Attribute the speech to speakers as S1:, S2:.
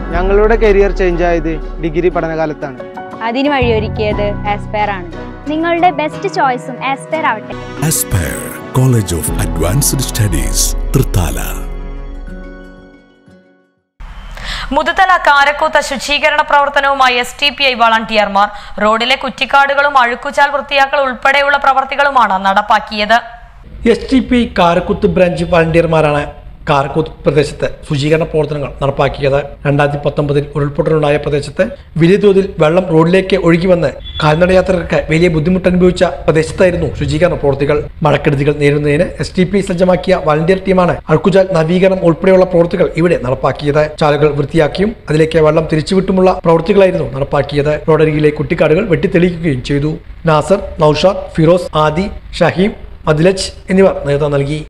S1: ഞങ്ങളുടെ career change ആയത് degree പഠനകാലത്താണ്
S2: അതിന് വഴിയൊരുക്കിയത് ആസ്പയർ ആണ്
S3: നിങ്ങളുടെ ബെസ്റ്റ് ചോയ്സും ആസ്പയർ ആവട്ടെ
S4: Aspire College of Advanced Studies, Trithala.
S5: Muthuthala Karakkutha ശുചീകരണ പ്രവർത്തനവുമായി എസ് ടി പി ഐ വളണ്ടിയർമാർ റോഡിലെ കുറ്റിക്കാടുകളും അഴുക്കുചാൽ വൃത്തിയാക്കൽ ഉൾപ്പെടെയുള്ള പ്രവർത്തികളുമാണ് നടപ്പാക്കിയത്
S6: S T P Karakkuth branch വളണ്ടിയർമാരാണ് കാരക്കുത്ത് പ്രദേശത്ത് ശുചീകരണ പ്രവർത്തനങ്ങൾ നടപ്പാക്കിയത് രണ്ടായിരത്തി പത്തൊമ്പതിൽ ഉരുൾപൊട്ടലുണ്ടായ പ്രദേശത്ത് വലിയ തോതിൽ വെള്ളം റോഡിലേക്ക് ഒഴുകി വന്ന് കാൽനടയാത്രക്കാർക്ക് വലിയ ബുദ്ധിമുട്ട് അനുഭവിച്ച പ്രദേശത്തായിരുന്നു ശുചീകരണ പ്രവൃത്തികൾ മഴക്കെടുതികൾ നേരിടുന്നതിന് എസ് ടി പി സജ്ജമാക്കിയ വളണ്ടിയർ ടീമാണ് അഴുക്കുചാൽ നവീകരണം ഉൾപ്പെടെയുള്ള പ്രവൃത്തികൾ ഇവിടെ നടപ്പാക്കിയത് ചാലുകൾ വൃത്തിയാക്കിയും അതിലേക്ക് വെള്ളം തിരിച്ചുവിട്ടുമുള്ള പ്രവൃത്തികളായിരുന്നു നടപ്പാക്കിയത് റോഡരികിലെ കുട്ടിക്കാടുകൾ വെട്ടിത്തെളിക്കുകയും ചെയ്തു നാസർ നൌഷാദ് ഫിറോസ് ആദി ഷഹീം അദിലജ് എന്നിവർ നേതൃത്വം നൽകി